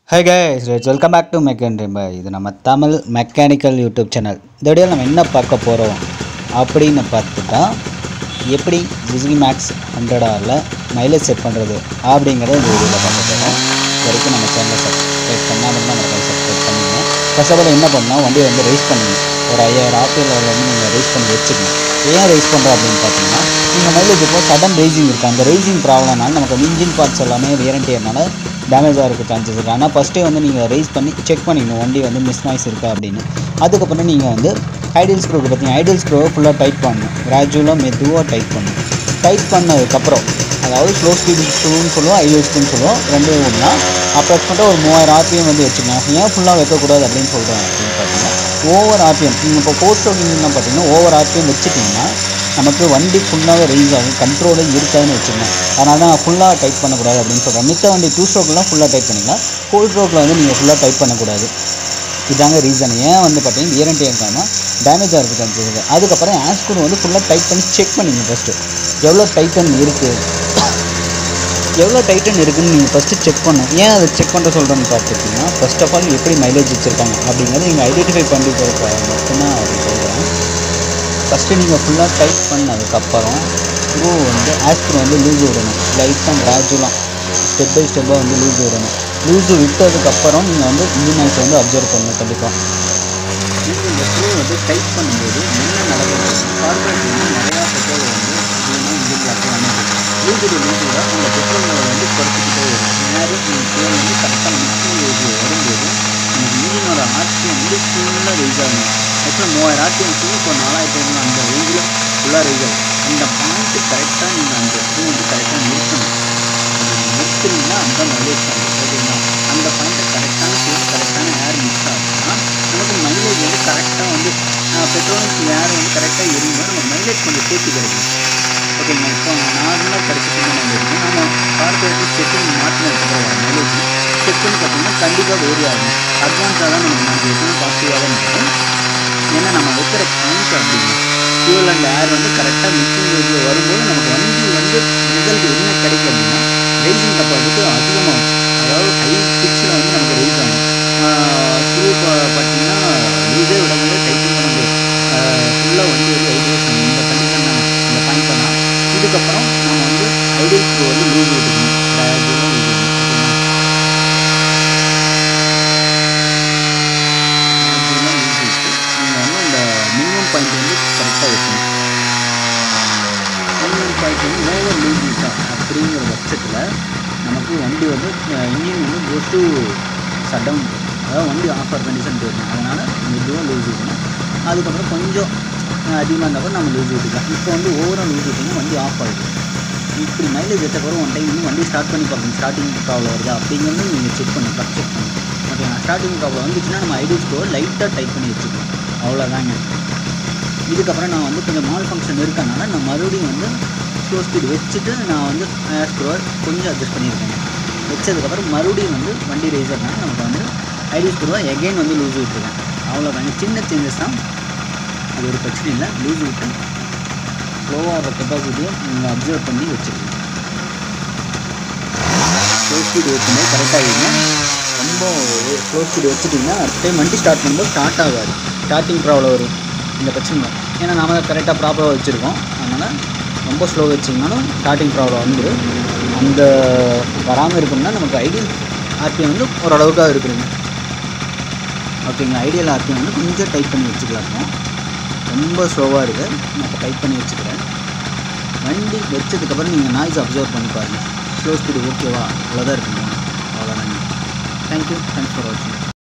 hey guys riders welcome back to மெக்கன் ரிம்பா இது நம்ம தமிழ் மெக்கானிக்கல் யூடியூப் சேனல் இந்த வீடியோவில் நம்ம என்ன பார்க்க போகிறோம் அப்படின்னு பார்த்துட்டா எப்படி விசிகி மேக்ஸ் ஹண்ட்ரட் ஆரில் மைலேஜ் செட் பண்ணுறது அப்படிங்கிறத இந்த வீடியோவில் பார்க்க போகிறோம் இது வரைக்கும் நம்ம சேனலை சப்ஸ்கிரைப் பண்ணாமல் தான் நம்ம சப்ஸ்கிரைப் பண்ணிங்க ஃபர்ஸ்ட் ஆஃப் ஆல் என்ன பண்ணால் வண்டியை வந்து ரைஸ் பண்ணுங்க ஒரு ஐயாயிரம் ஆப்பிள் வந்து நீங்கள் ரைஸ் பண்ணி வச்சுக்கணும் ஏன் ரைஸ் பண்ணுறோம் அப்படின்னு பார்த்தீங்கன்னா நீங்கள் மைலேஜ் இப்போ சடன் ரைசிங் இருக்குது அந்த ரைசிங் ப்ராப்ளம்னால நமக்கு இன்ஜின் பார்ட்ஸ் எல்லாமே வேரண்டியர்னால டேமேஜ் ஆகிறதுக்கு சான்சஸ் இருக்குது ஆனால் ஃபஸ்ட்டே வந்து நீங்கள் ரைஸ் பண்ணி செக் பண்ணிக்கணும் வண்டி வந்து மிஸ் நாய்ஸ் இருக்கா அப்படின்னு அதுக்கப்புறம் நீங்கள் வந்து ஐடியல் ஸ்க்ரூக்கு பார்த்தீங்கன்னா ஐடியல் ஸ்க்ரூவை ஃபுல்லாக டைட் பண்ணணும் கிராஜுவலாக மெதுவாக டைட் பண்ணணும் டைட் பண்ணதுக்கப்புறம் அதாவது ஸ்லோ ஸ்பீடு ஸ்க்ரூன்னு சொல்லுவோம் ஐடியல் ஸ்க்ரூன்னு சொல்லுவோம் ரெண்டே ஒன்றா அப்ராக்சிமேட்டாக ஒரு மூவாயிரம் ஆர்பிஎம் வந்து வச்சுக்கலாம் ஏன் ஃபுல்லாக வைக்கக்கூடாது அப்படின்னு சொல்கிறேன் அப்படின்னு பார்த்தீங்கன்னா ஓவர் ஆர்பிஎம் நீங்கள் இப்போ போஸ்ட் ஓட்டிங்லாம் பார்த்தீங்கன்னா ஓவர் ஆர்பிஎம் வச்சுட்டிங்கன்னா நமக்கு வண்டி ஃபுல்லாகவே ரைஸ் ஆகும் கண்ட்ரோலே இருக்காதுன்னு வச்சுக்கோங்க அதனால தான் ஃபுல்லாக டைட் பண்ணக்கூடாது அப்படின்னு சொல்கிறேன் மித்த வண்டி டூ ஸ்ட்ரோக்லாம் ஃபுல்லாக டைட் பண்ணிக்கலாம் ஃபோர் ஸ்ட்ரோக்கில் வந்து நீங்கள் ஃபுல்லாக டைட் பண்ணக்கூடாது இதாங்க ரீசன் ஏன் வந்து பார்த்தீங்கன்னா வியரண்டி இருக்காமல் டேமேஜ் ஆகிறதுக்கு சான்சஸ் இருக்குது அதுக்கப்புறம் ஆஸ்கூர் வந்து ஃபுல்லாக டைட் பண்ணி செக் பண்ணிங்க ஃபஸ்ட்டு எவ்வளோ டைட்டன் இருக்குது எவ்வளோ டைட்டன் இருக்குன்னு நீங்கள் ஃபஸ்ட்டு செக் பண்ணணும் ஏன் அதை செக் பண்ண சொல்கிறேன்னு பார்த்துட்டிங்கன்னா ஃபர்ஸ்ட் ஆஃப் ஆல் எப்படி மைலேஜ் வச்சுருக்காங்க அப்படிங்கிறத நீங்கள் ஐடென்டிஃபை பண்ணி கொடுக்க மட்டும்தான் அப்படி சொல்கிறேன் ஃபஸ்ட்டு நீங்கள் ஃபுல்லாக டைட் பண்ணதுக்கப்புறம் ஸ்க்ரூ வந்து ஆஸ்க்ரூ வந்து லூஸ் விடணும் லைட்டாக கிராஜுவலாக ஸ்டெப் பை ஸ்டெப்பாக வந்து லூஸ் விடணும் லூஸ் விட்டதுக்கப்புறம் நீங்கள் வந்து இன்ஜின் ஆயில்ஸ் வந்து அப்சர்வ் பண்ணணும் கண்டிப்பாக நீங்கள் இந்த ஸ்க்ரூ வந்து டைட் பண்ணும்போது என்ன நடக்குது கார்பரேட் வந்து நிறையா பெட்ரோல் வந்து அதிகமாக இன்ஜின் லாக்கு அமைக்கும் லூஸ் விட லூஸ் விட அந்த பெட்ரோல் வந்து குறைச்சிக்கிட்டே வரும் நேரம் நீங்கள் வந்து கரெக்டாக மிக்சிங் ஏஜ் வரும்போது நமக்கு இன்ஜினோட ஆர்பிஎம் வந்து ஃபுல்லாக ரைஸ் ஆகும் ஆக்சுவலாக மூவாயிரம் ஆர்பிஎம் ஃபுல் இப்போ நாலாயிரத்தி ஐநூறு அந்த ரேஞ்சில் ஃபுல்லாக ரைஸ் ஆகும் அந்த பாயிண்ட்டு கரெக்டாக நீங்கள் அந்த ஸ்க்ரூ வந்து கரெக்டாக நிறுத்தணும் அது நிறுத்துனீங்கன்னா அந்த மைலேஜ் பண்ணும் ஓகேங்களா அந்த பாயிண்ட்டை கரெக்டான ஃபுல் கரெக்டான ஏர் மிக்ஸ் ஆகுதுன்னா நமக்கு மைலேஜ் வந்து கரெக்டாக வந்து பெட்ரோல் ஏர் வந்து கரெக்டாக இருக்கும்போது நமக்கு மைலேஜ் கொஞ்சம் சேர்த்து கிடைக்கும் ஓகேங்களா இப்போ நார்மலாக கிடைச்சிட்டு மைலேஜ் நம்ம கார்பரேட்டர் செட்டிங் மாற்றினதுக்கப்புறம் வர மைலேஜ் செக் பண்ணி பார்த்தீங்கன்னா கண்டிப்பாக வேரி ஆகும் அட்வான்ஸாக தான் நமக்கு நமக்கு எப்பவும் பாசிட்டிவாக தான் இருக்கும் ஏன்னா நம்ம வைக்கிற பாயிண்ட் அப்படின்னா ஃபியூல் அண்ட் ஏர் வந்து கரெக்டாக மிக்சிங் ஏஜ் வரும்போது நமக்கு வண்டி வந்து ரிசல்ட் என்ன கிடைக்கும் அப்படின்னா ரைசிங் கப்பாசிட்டி அதிகமாகும் அதாவது ஹை பிச்சில் வந்து நமக்கு ரைஸ் ஆகும் ஸ்க்ரூ பார்த்தீங்கன்னா லூஸே விட முடியாது டைட்டும் பண்ண முடியாது ஃபுல்லாக வண்டி வந்து வைப்ரேஷன் இந்த கண்டிஷன் தான் இந்த பாயிண்ட் பண்ணலாம் இதுக்கப்புறம் நம்ம வந்து ஐடியல் ஸ்க்ரூ வந்து லூஸ் விட்டுக்கணும் கிராஜுவலாக லூஸ் விடணும் ஓகேங்களா கிராஜுவலாக லூஸ் விட்டு நீங்கள் வந்து இந்த மினிமம் பாயிண்ட் வந்து கரெக்டாக வைக்கணும் மினிமம் பாயிண்ட் வந்து ஓவர் லூஸ் விட்டா அப்படிங்கிற பட்சத்தில் நமக்கு வண்டி வந்து இன்ஜின் வந்து கோஸ் டு ஷட் டவுன் அதாவது வண்டி ஆஃபர் கண்டிஷன் போயிடணும் அதனால் மெதுவாக லூஸ் விடணும் அதுக்கப்புறம் கொஞ்சம் அதிகமாக இருந்தால் நம்ம லூஸ் விட்டுக்கலாம் இப்போ வந்து ஓவராக லூஸ் விட்டிங்கன்னா வண்டி ஆஃப் ஆகிடும் இப்படி மைலேஜ் எடுத்த பிறகு ஒன் டைம் வந்து வண்டி ஸ்டார்ட் பண்ணி பார்க்கணும் ஸ்டார்டிங் ப்ராப்ளம் வருதா அப்படிங்கிறது நீங்கள் செக் பண்ணணும் கப் செக் பண்ணணும் ஓகேங்களா ஸ்டார்டிங் ப்ராப்ளம் வந்துச்சுன்னா நம்ம ஐடி ஸ்டோர் லைட்டாக டைப் பண்ணி வச்சுக்கணும் அவ்வளோதாங்க இதுக்கப்புறம் நான் வந்து கொஞ்சம் மால் ஃபங்க்ஷன் இருக்கனால நான் மறுபடியும் வந்து ஸ்லோ ஸ்பீடு வச்சுட்டு நான் வந்து ஸ்க்ரோர் கொஞ்சம் அட்ஜஸ்ட் பண்ணியிருக்கேன் வச்சதுக்கப்புறம் மறுபடியும் வந்து வண்டி ரேசர்னால நமக்கு வந்து ஐடி ஸ்க்ரூவை எகைன் வந்து லூஸ் விட்டுருக்கேன் அவ்வளோதாங்க சின்ன சேஞ்சஸ் தான் அது ஒரு பிரச்சனை இல்லை லூஸ் விட்டு ஸ்லோவாக கெப்பாசிட்டியை நீங்கள் அப்சர்வ் பண்ணி வச்சுருக்கீங்க ஸ்லோ ஸ்பீடு வைக்கும்போது கரெக்டாக இருங்க ரொம்ப ஸ்லோ ஸ்பீடு வச்சுட்டிங்கன்னா அடுத்த டைம் வண்டி ஸ்டார்ட் பண்ணும்போது ஸ்டார்ட் ஆகாது ஸ்டார்டிங் ப்ராப்ளம் வரும் இந்த பிரச்சனை தான் ஏன்னா நாம தான் கரெக்டாக ப்ராப்பராக வச்சுருக்கோம் அதனால் ரொம்ப ஸ்லோ வச்சிங்கனாலும் ஸ்டார்டிங் ப்ராப்ளம் வந்துடும் அந்த வராமல் இருக்கணும்னா நமக்கு ஐடியல் ஆர்பிஎம் வந்து ஓரளவுக்காக இருக்குதுங்க ஓகேங்களா ஐடியல் ஆர்பிஎம் வந்து கொஞ்சம் டைப் பண்ணி வச்சுக்கலாங்க ரொம்ப ஸ்லோவாக இருக்குது நான் இப்போ டைப் பண்ணி வச்சுக்கிறேன் வண்டி வச்சதுக்கப்புறம் நீங்கள் நாய்ஸ் அப்சர்வ் பண்ணி பாருங்கள் ஸ்லோ ஸ்பீடு ஓகேவா அவ்வளோதான் இருக்குங்க அவ்வளோதாங்க தேங்க்யூ தேங்க்ஸ் ஃபார் வாட்சிங்